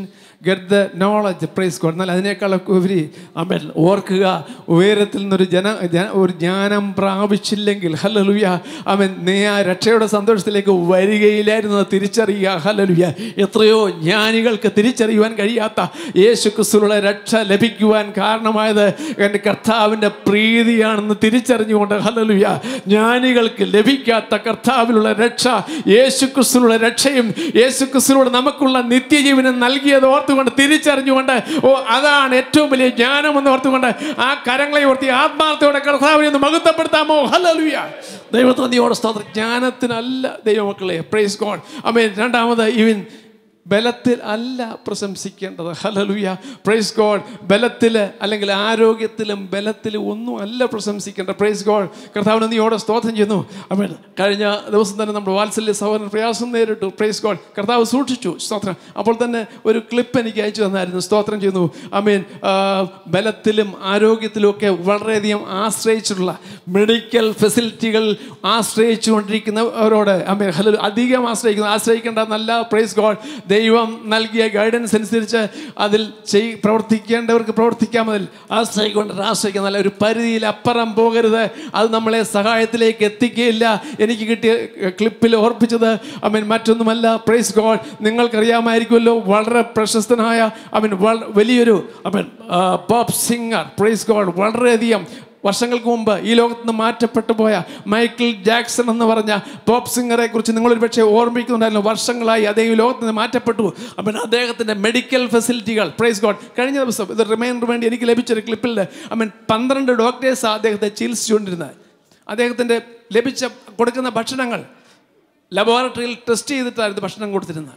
get the knowledge praise God എന്നാൽ അതിനേക്കാളൊക്കെ ഉപരി അമേൻ ഓർക്കുക ഉയരത്തിൽ നിന്നൊരു ജന ജന- ഒരു ജ്ഞാനം പ്രാപിച്ചില്ലെങ്കിൽ ഹലലുയ അവൻ നീ ആ രക്ഷയുടെ സന്തോഷത്തിലേക്ക് വരികയില്ലായിരുന്നു എന്ന് തിരിച്ചറിയുക ഹലലുയ എത്രയോ ജ്ഞാനികൾക്ക് തിരിച്ചറിയുവാൻ കഴിയാത്ത യേശു ക്രിസ്തുവിലുള്ള രക്ഷ ലഭിക്കുവാൻ കാരണമായത് എൻ്റെ കർത്താവിൻ്റെ പ്രീതിയാണെന്ന് തിരിച്ചറിഞ്ഞുകൊണ്ട് ഹലലുയ ജ്ഞാനികൾക്ക് ലഭിക്കാത്ത കർത്താവിലുള്ള രക്ഷ യേശു ക്രിസ്തുവിലുള്ള രക്ഷയും യേശു ക്രിസ്തുവിലൂടെ നമുക്കുള്ള നിത്യജീവനം നൽകിയത് ഓർത്തുകൊണ്ട് തിരിച്ചറിഞ്ഞുകൊണ്ട് ഓ അതാണ് ഏറ്റവും വലിയ ജ്ഞാനം എന്ന് ഓർത്തുകൊണ്ട് ആ കരങ്ങളെ ഓർത്തി ആത്മാർത്ഥയോടെ കർത്താവിനെ ഒന്ന് മഹത്വപ്പെടുത്താമോ ഹലലുയ ദൈവത്തോടെ സ്തോത്രം ജ്ഞാനത്തിനല്ല ദൈവമക്കളെ പ്രൈസ് ഗോഡ് അമേൻ രണ്ടാമത് ഇവൻ ബലത്തിൽ അല്ല പ്രശംസിക്കേണ്ടത് ഹലലുയ പ്രൈസ് ഗോഡ് ബലത്തിൽ അല്ലെങ്കിൽ ആരോഗ്യത്തിലും ബലത്തിലും ഒന്നും അല്ല പ്രശംസിക്കേണ്ടത് പ്രൈസ് ഗോഡ് കർത്താവിന് നീയോടെ സ്തോത്രം ചെയ്യുന്നു അമേൻ കഴിഞ്ഞ ദിവസം തന്നെ നമ്മുടെ വാത്സല്യ സഹോദരൻ പ്രയാസം നേരിട്ടു പ്രൈസ് ഗോഡ് കർത്താവ് സൂക്ഷിച്ചു സ്തോത്രം അപ്പോൾ തന്നെ ഒരു ക്ലിപ്പ് എനിക്ക് അയച്ചു തന്നായിരുന്നു സ്തോത്രം ചെയ്യുന്നു അമീൻ ബലത്തിലും ആരോഗ്യത്തിലും ഒക്കെ വളരെയധികം ആശ്രയിച്ചിട്ടുള്ള മെഡിക്കൽ ഫെസിലിറ്റികൾ ആശ്രയിച്ചുകൊണ്ടിരിക്കുന്നവരോട് അമീൻ ഹലോ അധികം ആശ്രയിക്കുന്നു ആശ്രയിക്കേണ്ട നല്ല പ്രൈസ് ഗോഡ് ദൈവം നൽകിയ ഗൈഡൻസ് അനുസരിച്ച് അതിൽ ചെയ് പ്രവർത്തിക്കേണ്ടവർക്ക് പ്രവർത്തിക്കാമതിൽ ആശ്രയിക്കൊണ്ട് ആശ്രയിക്കുക നല്ല ഒരു പരിധിയിൽ അപ്പുറം പോകരുത് അത് നമ്മളെ സഹായത്തിലേക്ക് എത്തിക്കുകയില്ല എനിക്ക് കിട്ടിയ ക്ലിപ്പിൽ ഓർപ്പിച്ചത് അമീൻ മറ്റൊന്നുമല്ല പ്രൈസ് ഗോഡ് നിങ്ങൾക്കറിയാമായിരിക്കുമല്ലോ വളരെ പ്രശസ്തനായ അമീൻ വലിയൊരു അമീൻ പോപ്പ് സിംഗർ പ്രൈസ് ഗോഡ് വളരെയധികം വർഷങ്ങൾക്ക് മുമ്പ് ഈ ലോകത്ത് നിന്ന് മാറ്റപ്പെട്ടു പോയ മൈക്കിൾ ജാക്സൺ എന്ന് പറഞ്ഞ പോപ്പ് സിംഗറെ കുറിച്ച് നിങ്ങളൊരു പക്ഷേ ഓർമ്മിക്കുന്നുണ്ടായിരുന്നു വർഷങ്ങളായി അദ്ദേഹം ഈ ലോകത്ത് നിന്ന് മാറ്റപ്പെട്ടു അപ്പം അദ്ദേഹത്തിൻ്റെ മെഡിക്കൽ ഫെസിലിറ്റികൾ പ്രൈസ് ഗോഡ് കഴിഞ്ഞ ദിവസം ഇത് റിമൈൻഡർ വേണ്ടി എനിക്ക് ലഭിച്ചൊരു ക്ലിപ്പിൽ ഐ മീൻ പന്ത്രണ്ട് ഡോക്ടേഴ്സ് അദ്ദേഹത്തെ ചികിത്സിച്ചുകൊണ്ടിരുന്നത് അദ്ദേഹത്തിൻ്റെ ലഭിച്ച കൊടുക്കുന്ന ഭക്ഷണങ്ങൾ ലബോറട്ടറിയിൽ ടെസ്റ്റ് ചെയ്തിട്ടായിരുന്നു ഭക്ഷണം കൊടുത്തിരുന്നത്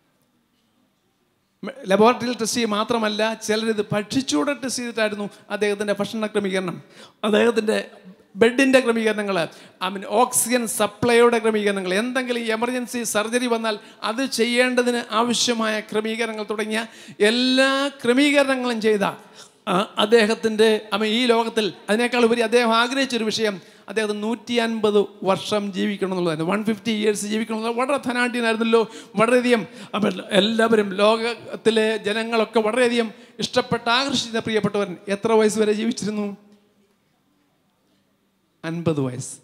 ലബോറട്ടറിയിൽ ടെസ്റ്റ് ചെയ്യുക മാത്രമല്ല ചിലരിത് ഭക്ഷിച്ചൂടെ ടെസ്റ്റ് ചെയ്തിട്ടായിരുന്നു അദ്ദേഹത്തിൻ്റെ ഭക്ഷണ ക്രമീകരണം അദ്ദേഹത്തിൻ്റെ ബെഡിൻ്റെ ക്രമീകരണങ്ങൾ ഐ മീൻ ഓക്സിജൻ സപ്ലൈയുടെ ക്രമീകരണങ്ങൾ എന്തെങ്കിലും എമർജൻസി സർജറി വന്നാൽ അത് ചെയ്യേണ്ടതിന് ആവശ്യമായ ക്രമീകരണങ്ങൾ തുടങ്ങിയ എല്ലാ ക്രമീകരണങ്ങളും ചെയ്ത ആ, അദ്ദേഹത്തിൻ്റെ അമ്മ ഈ ലോകത്തിൽ അതിനേക്കാൾ ഉപരി അദ്ദേഹം ആഗ്രഹിച്ചൊരു വിഷയം അദ്ദേഹത്തിന് നൂറ്റി അൻപത് വർഷം ജീവിക്കണം എന്നുള്ളതായിരുന്നു വൺ ഫിഫ്റ്റി ഇയേഴ്സ് ജീവിക്കണം എന്നുള്ളത് വളരെ ധനാഢ്യനായിരുന്നല്ലോ വളരെയധികം അപ്പം എല്ലാവരും ലോകത്തിലെ ജനങ്ങളൊക്കെ വളരെയധികം ഇഷ്ടപ്പെട്ട് ആകർഷിച്ച പ്രിയപ്പെട്ടവൻ എത്ര വയസ്സ് വരെ ജീവിച്ചിരുന്നു അൻപത് വയസ്സ്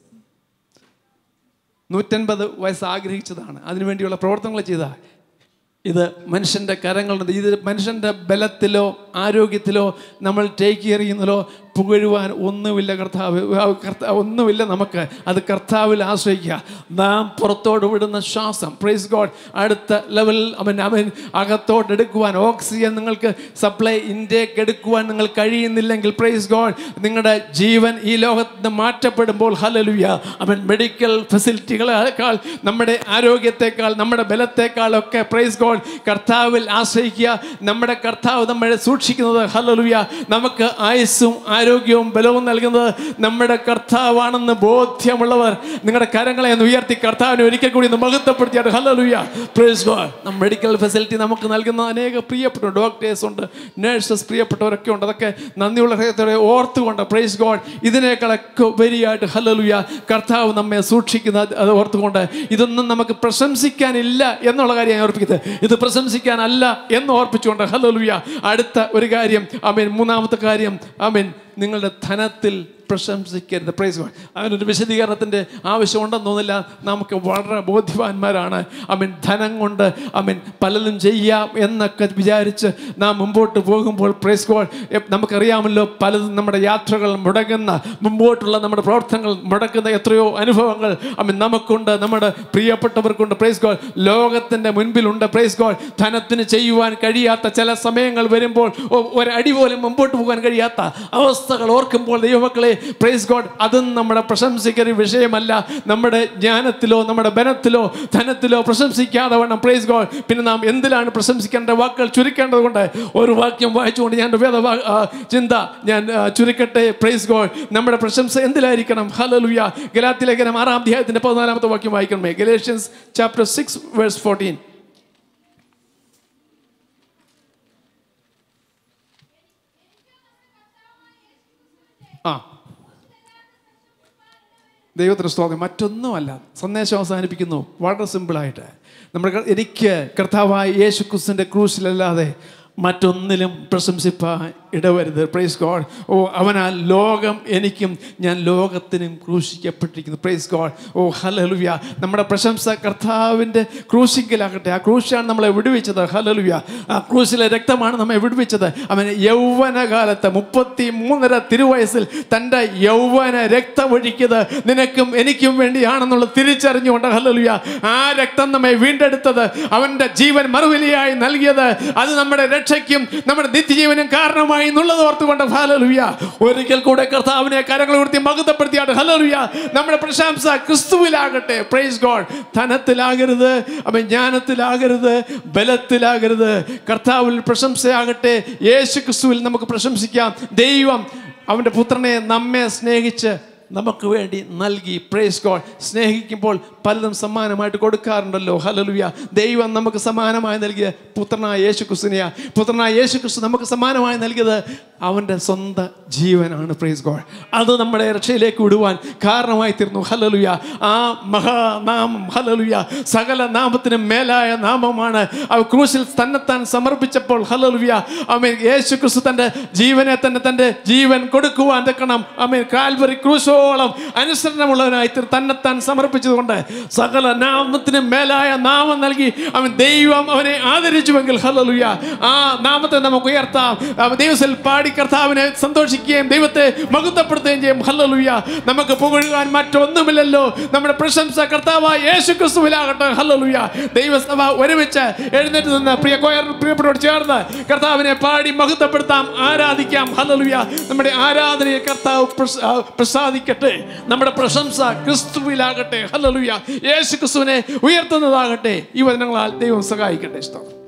നൂറ്റൻപത് വയസ്സ് ആഗ്രഹിച്ചതാണ് അതിനുവേണ്ടിയുള്ള പ്രവർത്തനങ്ങൾ ചെയ്ത ഇത് മനുഷ്യൻ്റെ കരങ്ങളുണ്ട് ഇത് മനുഷ്യൻ്റെ ബലത്തിലോ ആരോഗ്യത്തിലോ നമ്മൾ ടേക്ക് കെയർ ചെയ്യുന്നതിലോ പുകഴുവാൻ ഒന്നുമില്ല കർത്താവ് ആ കർത്താവ് ഒന്നുമില്ല നമുക്ക് അത് കർത്താവിൽ ആശ്രയിക്കുക നാം പുറത്തോട്ട് വിടുന്ന ശ്വാസം പ്രൈസ് ഗോഡ് അടുത്ത ലെവലിൽ അവൻ അവൻ അകത്തോട്ട് എടുക്കുവാൻ ഓക്സിജൻ നിങ്ങൾക്ക് സപ്ലൈ ഇൻടേക്ക് എടുക്കുവാൻ നിങ്ങൾ കഴിയുന്നില്ലെങ്കിൽ പ്രൈസ് ഗോഡ് നിങ്ങളുടെ ജീവൻ ഈ ലോകത്ത് നിന്ന് മാറ്റപ്പെടുമ്പോൾ ഹലലുയ അവൻ മെഡിക്കൽ ഫെസിലിറ്റികളേക്കാൾ നമ്മുടെ ആരോഗ്യത്തെക്കാൾ നമ്മുടെ ബലത്തെക്കാളൊക്കെ പ്രൈസ് ഗോഡ് കർത്താവിൽ ആശ്രയിക്കുക നമ്മുടെ കർത്താവ് നമ്മളെ സൂക്ഷിക്കുന്നത് ഹലലുയ നമുക്ക് ആയുസ്സും ആരോഗ്യവും ബലവും നൽകുന്നത് നമ്മുടെ കർത്താവാണെന്ന് ബോധ്യമുള്ളവർ നിങ്ങളുടെ കരങ്ങളെ ഒന്ന് ഉയർത്തി കർത്താവിനെ ഒരിക്കൽ കൂടി ഒന്ന് മഹത്വപ്പെടുത്തിയാട്ട് hallelujah praise God medical facility നമുക്ക് നൽകുന്ന അനേക പ്രിയപ്പെട്ട ഡോക്ടേഴ്സ് ഉണ്ട് നേഴ്സസ് പ്രിയപ്പെട്ടവരൊക്കെ ഉണ്ട് അതൊക്കെ നന്ദിയുള്ള ഹൃദയത്തോടെ ഓർത്തുകൊണ്ട് പ്രൈസ് ഗോഡ് ഇതിനേക്കാളൊക്കെ ഉപരിയായിട്ട് ഹലലുയ കർത്താവ് നമ്മെ സൂക്ഷിക്കുന്ന അത് ഓർത്തുകൊണ്ട് ഇതൊന്നും നമുക്ക് പ്രശംസിക്കാനില്ല എന്നുള്ള കാര്യം ഞാൻ ഓർപ്പിക്കുന്നത് ഇത് പ്രശംസിക്കാനല്ല എന്ന് ഓർപ്പിച്ചുകൊണ്ട് ഹലലുയ അടുത്ത ഒരു കാര്യം അമീൻ മൂന്നാമത്തെ കാര്യം അമീൻ നിങ്ങളുടെ ധനത്തിൽ പ്രശംസിക്കരുത് പ്രൈസ് ഗോഡ് അതിനൊരു വിശദീകരണത്തിൻ്റെ ആവശ്യമുണ്ടെന്ന് തോന്നില്ല നമുക്ക് വളരെ ബോധ്യവാന്മാരാണ് അമീൻ ധനം കൊണ്ട് അമീൻ പലതും ചെയ്യാം എന്നൊക്കെ വിചാരിച്ച് നാം മുമ്പോട്ട് പോകുമ്പോൾ പ്രൈസ് ഗോഡ് നമുക്കറിയാമല്ലോ പലതും നമ്മുടെ യാത്രകൾ മുടങ്ങുന്ന മുമ്പോട്ടുള്ള നമ്മുടെ പ്രവർത്തനങ്ങൾ മുടക്കുന്ന എത്രയോ അനുഭവങ്ങൾ അമീൻ നമുക്കുണ്ട് നമ്മുടെ പ്രിയപ്പെട്ടവർക്കുണ്ട് പ്രൈസ് ഗോഡ് ലോകത്തിൻ്റെ മുൻപിലുണ്ട് പ്രൈസ് ഗോഡ് ധനത്തിന് ചെയ്യുവാൻ കഴിയാത്ത ചില സമയങ്ങൾ വരുമ്പോൾ ഒ- ഒരടി പോലും മുമ്പോട്ട് പോകാൻ കഴിയാത്ത അവസ്ഥകൾ ഓർക്കുമ്പോൾ ദൈവമക്കളെ പ്രൈസ് ഗോഡ് അതും നമ്മുടെ പ്രശംസിക്കൊരു വിഷയമല്ല നമ്മുടെ ജ്ഞാനത്തിലോ നമ്മുടെ ബലത്തിലോ ധനത്തിലോ പ്രശംസിക്കാതെ വേണം പ്രൈസ് ഗോഡ് പിന്നെ നാം എന്തിലാണ് പ്രശംസിക്കേണ്ട വാക്കുകൾ ചുരുക്കേണ്ടതുകൊണ്ട് ഒരു വാക്യം വായിച്ചുകൊണ്ട് ഞാൻ വേദ ചിന്ത ഞാൻ ആ, ചുരുക്കട്ടെ പ്രൈസ് ഗോഡ് നമ്മുടെ പ്രശംസ എന്തിലായിരിക്കണം ഹലലുയ ഗലാത്തി ലേഖനം ആറാം അധ്യായത്തിന്റെ പതിനാലാമത്തെ വാക്യം വായിക്കണമേ Galatians chapter six verse fourteen ആ ദൈവത്തിന് സ്തോത്രം മറ്റൊന്നുമല്ല സന്ദേശം അവസാനിപ്പിക്കുന്നു വളരെ സിമ്പിളായിട്ട് നമ്മുടെ ക- എനിക്ക് കർത്താവായ യേശു ക്രിസ്തുവിൻ്റെ ക്രൂശിലല്ലാതെ മറ്റൊന്നിലും പ്രശംസിപ്പാൻ ഇടവരുത് പ്രൈസ് ഗോഡ് ഓ അവനാൽ ലോകം എനിക്കും ഞാൻ ലോകത്തിനും ക്രൂശിക്കപ്പെട്ടിരിക്കുന്നു പ്രൈസ് ഗോഡ് ഓ ഹലലുവ്യ നമ്മുടെ പ്രശംസ കർത്താവിൻ്റെ ക്രൂശിക്കലാകട്ടെ ആ ക്രൂശാണ് നമ്മളെ വിടുവിച്ചത് ഹലലുവ്യ ആ ക്രൂശിലെ രക്തമാണ് നമ്മെ വിടുവിച്ചത് അവൻ യൗവനകാലത്ത് മുപ്പത്തി മൂന്നര തിരുവയസ്സിൽ തൻ്റെ യൗവന രക്തമൊഴിക്കത് നിനക്കും എനിക്കും വേണ്ടിയാണെന്നുള്ളത് തിരിച്ചറിഞ്ഞുകൊണ്ട് ഹലലുവ്യ ആ രക്തം നമ്മെ വീണ്ടെടുത്തത് അവൻ്റെ ജീവൻ മറുവിലയായി നൽകിയത് അത് നമ്മുടെ രക്ഷയ്ക്കും നമ്മുടെ നിത്യജീവനും കാരണമായി എന്നുള്ളത് ഓർത്തുകൊണ്ട് ഹലലുയ ഒരിക്കൽ കൂടെ കർത്താവിനെ കരങ്ങൾ ഉയർത്തി മകുതപ്പെടുത്തിയാട്ട് ഹലലുയ നമ്മുടെ പ്രശംസ ക്രിസ്തുവിലാകട്ടെ പ്രൈസ് ഗോഡ് ധനത്തിലാകരുത് അവൻ ജ്ഞാനത്തിലാകരുത് ബലത്തിലാകരുത് കർത്താവിൽ പ്രശംസയാകട്ടെ യേശു ക്രിസ്തുവിൽ നമുക്ക് പ്രശംസിക്കാം ദൈവം അവൻ്റെ പുത്രനെ നമ്മെ സ്നേഹിച്ച് നമുക്ക് വേണ്ടി നൽകി പ്രേസ് ഗോഡ് സ്നേഹിക്കുമ്പോൾ പലതും സമ്മാനമായിട്ട് കൊടുക്കാറുണ്ടല്ലോ ഹലലുയ ദൈവം നമുക്ക് സമ്മാനമായി നൽകിയ പുത്രനായ യേശു ക്രിസ്തുനെയാ പുത്രനായ യേശു ക്രിസ്തു നമുക്ക് സമ്മാനമായി നൽകിയത് അവൻ്റെ സ്വന്തം ജീവനാണ് പ്രേസ് ഗോഡ് അത് നമ്മുടെ രക്ഷയിലേക്ക് വിടുവാൻ കാരണമായി തീർന്നു ഹലലുയ ആ മഹാനാമം ഹലലുയ സകല നാമത്തിനും മേലായ നാമമാണ് അവ ക്രൂശിൽ തന്നെത്താൻ സമർപ്പിച്ചപ്പോൾ ഹലലുയ അമേൻ യേശു ക്രിസ്തു തൻ്റെ ജീവനെ തന്നെ തൻ്റെ ജീവൻ കൊടുക്കുവാൻ തക്കണം അമേൻ കാൽവറി ക്രൂശോളം അനുസരണമുള്ളവനായി തീർ- തന്നെത്താൻ സമർപ്പിച്ചതുകൊണ്ട് സകല നാമത്തിനും മേലായ നാമം നൽകി അവൻ ദൈവം അവനെ ആദരിച്ചുവെങ്കിൽ ഹലലുയ ആ നാമത്തെ നമുക്ക് ഉയർത്താം അവൻ ദൈവത്തിൽ പാടി കർത്താവിനെ സന്തോഷിക്കുകയും ദൈവത്തെ മകുത്തപ്പെടുത്തുകയും ചെയ്യും ഹലലുയ നമുക്ക് പുകഴുവാൻ മറ്റൊന്നുമില്ലല്ലോ നമ്മുടെ പ്രശംസ കർത്താവായ യേശു ക്രിസ്തുവിലാകട്ടെ ഹലലുയ ദൈവസഭ ഒരുമിച്ച് എഴുന്നേറ്റ് നിന്ന് പ്രിയ കോയർ പ്രിയപ്പെട്ടോട് ചേർന്ന് കർത്താവിനെ പാടി മഹത്വപ്പെടുത്താം ആരാധിക്കാം ഹലലുയ നമ്മുടെ ആരാധനയെ കർത്താവ് പ്രസ- ആ, പ്രസാദിക്കട്ടെ നമ്മുടെ പ്രശംസ ക്രിസ്തുവിലാകട്ടെ ഹലലുയ യേശു ക്രിസ്തുവിനെ ഉയർത്തുന്നതാകട്ടെ ഈ വചനങ്ങളാൽ ദൈവം സഹായിക്കട്ടെ സ്തോത്രം